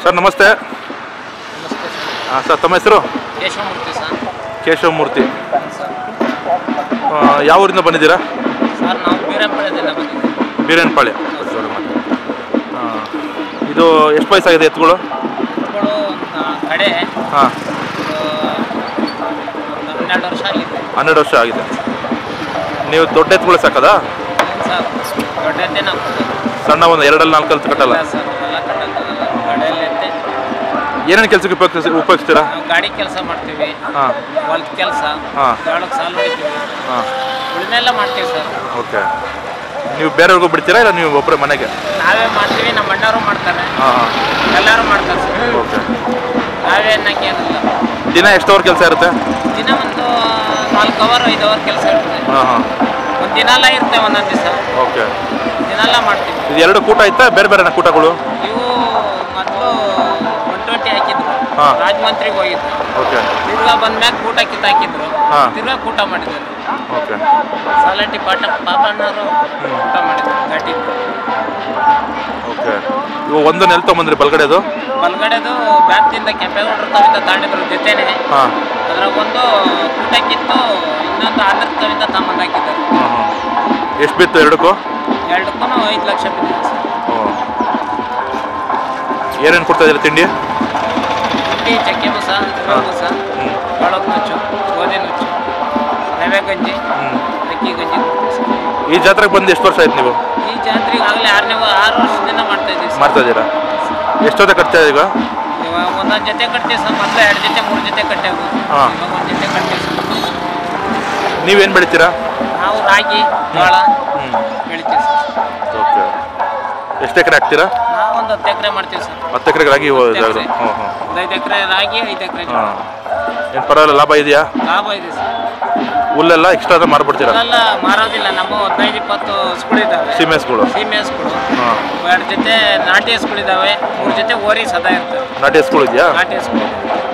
Sir ನಮಸ್ತೆ ನಮಸ್ತೆ sir ಹಾಂ ಸರ್ ತಮ್ಮ ಹೆಸರು ಕೇಶವಮೂರ್ತಿ ಸರ್ ಕೇಶವ ಮೂರ್ತಿ ಸರ್ ಆ, ಯಾವ ಊರಿಂದ ಬಂದಿದ್ದೀರಾ ಸರ್ ನಾವು ಬೀರಂಪಳ್ಯದಿಂದ ಬಂದಿದ್ದೀವಿ ಬೀರೇನಪಾಳ್ಯ ಹಾಂ ಇದು ಎಷ್ಟು ವಯಸ್ಸಾಗಿದೆ ಎತ್ತುಗಳು ಮಕ್ಕಳು ಒಂದು ಕಡೆ ಹಾಂ ಒಂದು ಹನ್ನೆರಡು ವರ್ಷ ಆಗಿದೆ ಹನ್ನೆರಡು ವರ್ಷ ಆಗಿದೆ ನೀವು ದೊಡ್ಡ ಎತ್ತುಗಳು ಸಾಕದಾ ಸರ್ ದೊಡ್ಡದ್ದೇ ನಾವು ಸಣ್ಣ ಒಂದು ಎರಡಲ್ಲಿ ನಾಲ್ಕು ಕಲ್ತು ಕಟ್ಟಲ್ಲ ಸರ್ ಎಲ್ಲ ಕಟ್ಟಕ್ಕಾಗಲ್ಲ ಕಡೆಯಲ್ಲಿ ಇರುತ್ತೆ ಏನೇನು ಕೆಲಸಕ್ಕೆ ಉಪಯೋಗಿಸ್ ಉಪಯೋಗಿಸ್ತೀರಾ ನಾವು ಗಾಡಿ ಕೆಲಸ ಮಾಡ್ತೀವಿ ಹಾಂ ಹೊಲದ ಕೆಲಸ ಹಾಂ ಜೋಳಕ್ಕೆ ಸಾಲು ಹೊಡಿತೀವಿ ಹಾಂ ಉಳಿಮೆಲ್ಲ ಮಾಡ್ತೀವಿ ಸರ್ ಓಕೆ ನೀವು ಬೇರೆಯವ್ರಿಗೂ ಬಿಡ್ತೀರಾ ಇಲ್ಲ ನೀವು ಒಬ್ಬರೇ ಮನೆಗೆ ನಾವೇ ಮಾಡ್ತೀವಿ ನಮ್ಮ ಅಣ್ಣವರು ಮಾಡ್ತಾರೆ ಹಾಂ ಹಾಂ ಎಲ್ಲರೂ ಮಾಡ್ತಾರೆ ಸರ್ ಓಕೆ ನಾವೇ ಅನ್ನೋಕ್ಕೇನಿಲ್ಲ ದಿನ ಎಷ್ಟು ಅವರ್ ಕೆಲಸ ಇರುತ್ತೆ ದಿನ ಒಂದು ನಾಲ್ಕು ಅವರ್ ಐದು ಅವರ್ ಕೆಲಸ ಇರುತ್ತೆ ಹಾಂ ಹಾಂ ಒಂದು ದಿನಾಲ ಇರುತ್ತೆ ಒಂದೊಂದು ದಿವಸ ಓಕೆ ದಿನಾಲ ಮಾಡ್ತೀವಿ ಇದು ಎರಡು ಕೂಟ ಐತಾ ಬೇರೆ ಬೇರೆನ ಕೂಟಗಳು ಇವು ಮೊದಲು ಒನ್ ಟ್ವೆಂಟಿ ಹಾಕಿದ್ರು ಹಾ. ರಾಜಮಂತ್ರಿಗೆ ಹೋಗಿದ್ರು ಓಕೆ ತಿರ್ಗಾ ಬಂದ್ಮ್ಯಾಗ ಕೂಟ ಕಿತ್ತು ಹಾಕಿದ್ರು ಹಾ. ತಿರ್ಗಾ ಕೂಟ ಮಾಡಿದ್ರು ಓಕೆ ಸಾಲಟಿ ಪಾಟ ಪಾಪಣ್ಣವರು ಊಟ ಮಾಡಿದ್ರು ಗಟ್ಟಿದ್ದು ಓಕೆ ಇವು ಒಂದು ನೆಲ ತೊಗೊಂಬಂದ್ರಿ ಬಲ್ಗಡೆದು ಬಲ್ಗಡೆದು ಬ್ಯಾಗ್ದಿಂದ ಕೆಂಪೇಗೌಡರು ತವಿಂದ ತಾಂಡಿದ್ರು ಜೊತೆನೆ ಹಾಂ ಅದ್ರಾಗ ಒಂದು ಕೂಟ ಕಿತ್ತು ಇನ್ನೊಂದು ಆಂಧ್ರ ತವಿಂದ ತಮ್ಮಂದು ಹಾಕಿದ್ದಾರೆ ಹಾಂ ಹಾಂ ಎಷ್ಟು ಬಿತ್ತು ಎರಡಕ್ಕೂ ಎರಡಕ್ಕೂ ಐದು ಲಕ್ಷ ಬಿದ್ದಿದೆ ಸರ್ ಹ್ಞೂ ಏನೇನು ಕೊಡ್ತಾ ಇದ್ದೀರಾ ತಿಂಡಿ ಪುಟ್ಟಿ ಚಕ್ಕೆ ಬೂಸ ರವೆ ಬೂಸ ಜೋಳದ ನುಚ್ಚು ಗೋಧಿ ನುಚ್ಚು ರವೆ ಗಂಜಿ ಹ್ಞೂ ಅಕ್ಕಿ ಗಂಜಿ ಕೊಡ್ತೀವಿ ಸರ್ ಈ ಜಾತ್ರೆಗೆ ಬಂದು ಎಷ್ಟು ವರ್ಷ ಆಯ್ತು ನೀವು ಈ ಜಾತ್ರೆಗೆ ಆಗಲೇ ಆರನೇ ಆರು ವರ್ಷದಿಂದ ಮಾಡ್ತಾ ಇದ್ದೀವಿ ಸರ್ ಮಾಡ್ತಾ ಇದ್ದೀರಾ ಎಷ್ಟೊತ್ತೆ ಕಟ್ತಾ ಈಗ ಇವಾಗ ಒಂದೊಂದು ಜೊತೆ ಕಟ್ತೀವಿ ಸರ್ ಮೊದಲು ಎರಡು ಜೊತೆ ಮೂರು ಜೊತೆ ಕಟ್ಟೇವು ಹಾ. ಇವಾಗ ಒಂದು ಜೊತೆ ಕಟ್ತೀವಿ ಸರ್ ನೀವೇನು ಬೆಳಿತೀರಾ ನಾವು ರಾಗಿ ಜೋಳ ಹ್ಞೂ ಬೆಳಿತೀವಿ ಸರ್ ಓಕೆ ಎಷ್ಟು ಎಕರೆ ಹಾಕ್ತೀರಾ ನಾವು ಒಂದು ಹತ್ತು ಎಕರೆ ಮಾಡ್ತೀವಿ ಸರ್ ಹತ್ತು ಎಕರೆಗೆ ರಾಗಿ ಹತ್ತು ಹ್ಞೂ ಎಕರೆ. ಹ್ಞೂ ಒಂದು ಐದು ಎಕರೆ ರಾಗಿ ಐದು ಎಕರೆ ಜೋಳ ಹಾಂ ಏನು ಪರವಾಗಿಲ್ಲ ಲಾಭ ಇದೆಯಾ ಲಾಭ ಇದೆ ಸರ್ ಹುಲ್ಲೆಲ್ಲ ಎಕ್ಸ್ಟ್ರಾ ಮಾರ್ಬಿಡ್ತೀರಾ ಇವೆಲ್ಲ ಮಾರೋದಿಲ್ಲ ನಮ್ಮ ಹದಿನೈದು ಇಪ್ಪತ್ತು ಹಸುಗಳಿದ್ದಾವೆ ಸೀಮೆ ಹಸುಗಳು ಸೀಮೆ ಹಸುಗಳು ಹಾಂ ಎರಡು ಜೊತೆ ನಾಟಿ ಹಸುಗಳಿದ್ದಾವೆ ಮೂರು ಜೊತೆ ಓರಿ ಸದಾ ಇರ್ತವೆ ನಾಟಿ ಹಸುಗಳು ಇದೆಯಾ ನಾಟಿ ಹಸುಗಳು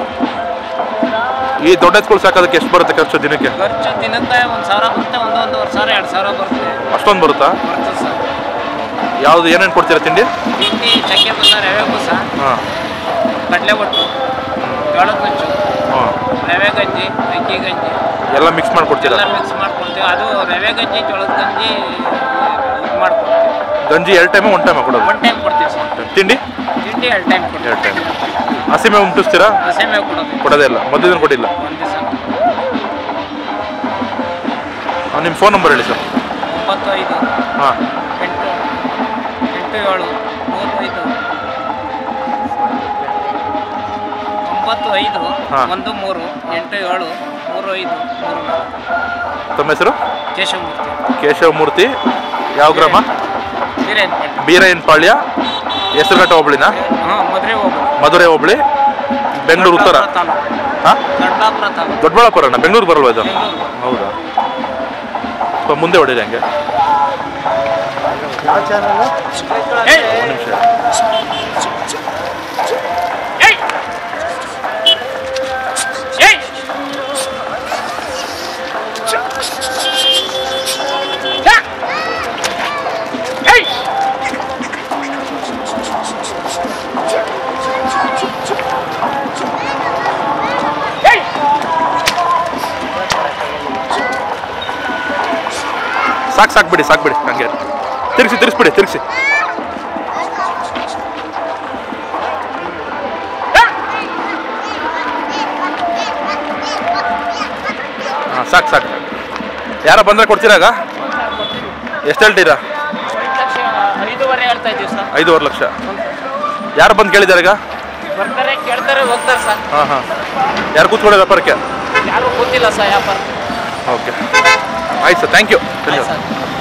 ಈ ದೊಡ್ಡ ಹಸುಗಳು ಸಾಕೋದಕ್ಕೆ ಎಷ್ಟು ಬರುತ್ತೆ ಖರ್ಚು ದಿನಕ್ಕೆ ಖರ್ಚು ದಿನಕ್ಕೆ ಒಂದು ಸಾವಿರ ಬರುತ್ತೆ ಒಂದು ಒಂದೂವರೆ ಸಾವಿರ ಎರಡು ಸಾವಿರ ಬರುತ್ತೆ ಅಷ್ಟೊಂದು ಬರುತ್ತಾ ಬರ್ತದೆ ಸರ್ ಯಾವುದು ಏನೇನು ಕೊಡ್ತೀರಾ ತಿಂಡಿ ತಿಂಡಿ ಚಕ್ಕೆ ಬೂಸ ರವೆ ಬೂಸ ಹಾಂ ಕಡಲೆ ಒಟ್ಟು ಜೋಳದ ನುಚ್ಚು ಹಾಂ ರವೆ ಗಂಜಿ ಅಕ್ಕಿ ಗಂಜಿ ಎಲ್ಲ ಮಿಕ್ಸ್ ಮಾಡ್ಕೊಡ್ತೀರಾ ಎಲ್ಲ ಮಿಕ್ಸ್ ಮಾಡ್ಕೊಳ್ತೀವಿ ಅದು ರವೆ ಗಂಜಿ ಜೋಳದ ಗಂಜಿ ಇದು ಮಾಡ್ಕೊಡ್ತೀವಿ ಗಂಜಿ ಎರಡು ಟೈಮು ಒನ್ ಟೈಮ್ ಕೊಡೋದು ಒನ್ ಟೈಮ್ ಕೊಡ್ತೀವಿ ಸರ್ ತಿಂಡಿ ತಿಂಡಿ ಎರಡು ಟೈಮ್ ಕೊಡ್ತೀವಿ ಎರಡು ಟೈಮ್ ಹಸಿಮೆ ಉಂಟಿಸ್ತೀರಾ ಹಸೆ ಮೇವು ಕೊಡೋದು ಕೊಡೋದೇ ಇಲ್ಲ ಮೊದಲಿನ ಕೊಟ್ಟಿಲ್ಲ ಒಂದು ದಿವಸ ನಿಮ್ಮ ಫೋನ್ ನಂಬರ್ ಹೇಳಿ ಸರ್ ಒಂಬತ್ತು ಐದು ಹಾಂ ಎಂಟು ಎಂಟು ಏಳು ಮೂರು ಐದು ಒಂಬತ್ತು ಐದು ಹಾ. ಒಂದು ಮೂರು ಎಂಟು ಏಳು ಮೂರು ಐದು ಮೂರು ನಾಲ್ಕು ತಮ್ಮ ಹೆಸರು ಕೇಶವಮೂರ್ತಿ ಕೇಶವಮೂರ್ತಿ ಯಾವ ಗ್ರಾಮ ವೀರೇನ್ ಪಾಂಡೆ ಬೀರಯ್ಯನಪಾಳ್ಯ ಹೆಸರುಘಟ್ಟ ಹೋಬಳಿನ ಹಾಂ ಮದುವೆ ಹೋಗ್ಬೋದು ಮಧುರೆ ಹೋಬಳಿ ಬೆಂಗಳೂರು ಉತ್ತರ ತಾಲೂಕು ಹಾಂ ದೊಡ್ಡಾಪುರ ತಾಲೂಕು ದೊಡ್ಡಬಳ್ಳಾಪುರನ ಬೆಂಗಳೂರು ಬರಲ್ವಾ ಇದು ಬೆಂಗಳೂರು ಹೌದಾ ಸ್ವಲ್ಪ ಮುಂದೆ ಹೊಡೀರಿ ಹಂಗೆ ಒಂದು ನಿಮಿಷ ಸಾಕು ಸಾಕು ಬಿಡಿ ಸಾಕು ಬಿಡಿ ಹಂಗೆ ತಿರ್ಗಿಸಿ ತಿರ್ಗಿಸ್ಬಿಡಿ ತಿರ್ಗಿಸಿ ಹಾಂ ಸಾಕು ಸಾಕು ಯಾರ ಬಂದರೆ ಕೊಡ್ತೀರಾಗ ಎಷ್ಟು ಹೇಳ್ತೀರಾ ಐದು ಲಕ್ಷ ಐದೂವರೆ ಹೇಳ್ತಾ ಇದ್ದೀವಿ ಸರ್ ಐದೂವರೆ ಲಕ್ಷ ಯಾರು ಬಂದು ಕೇಳಿದ್ದಾರೆ ಈಗ ಬರ್ತಾರೆ ಕೇಳ್ತಾರೆ ಹೋಗ್ತಾರೆ ಸರ್ ಹಾಂ ಹಾಂ ಯಾರು ಕೂತ್ಕೊಳ್ಳೋ ವ್ಯಾಪಾರಕ್ಕೆ ಯಾರು ಗೊತ್ತಿಲ್ಲ ಸರ್ ವ್ಯಾಪಾರ ಓಕೆ ಆಯ್ತು ಸರ್ ಥ್ಯಾಂಕ್ ಯು ಆಯ್ತು ಸರ್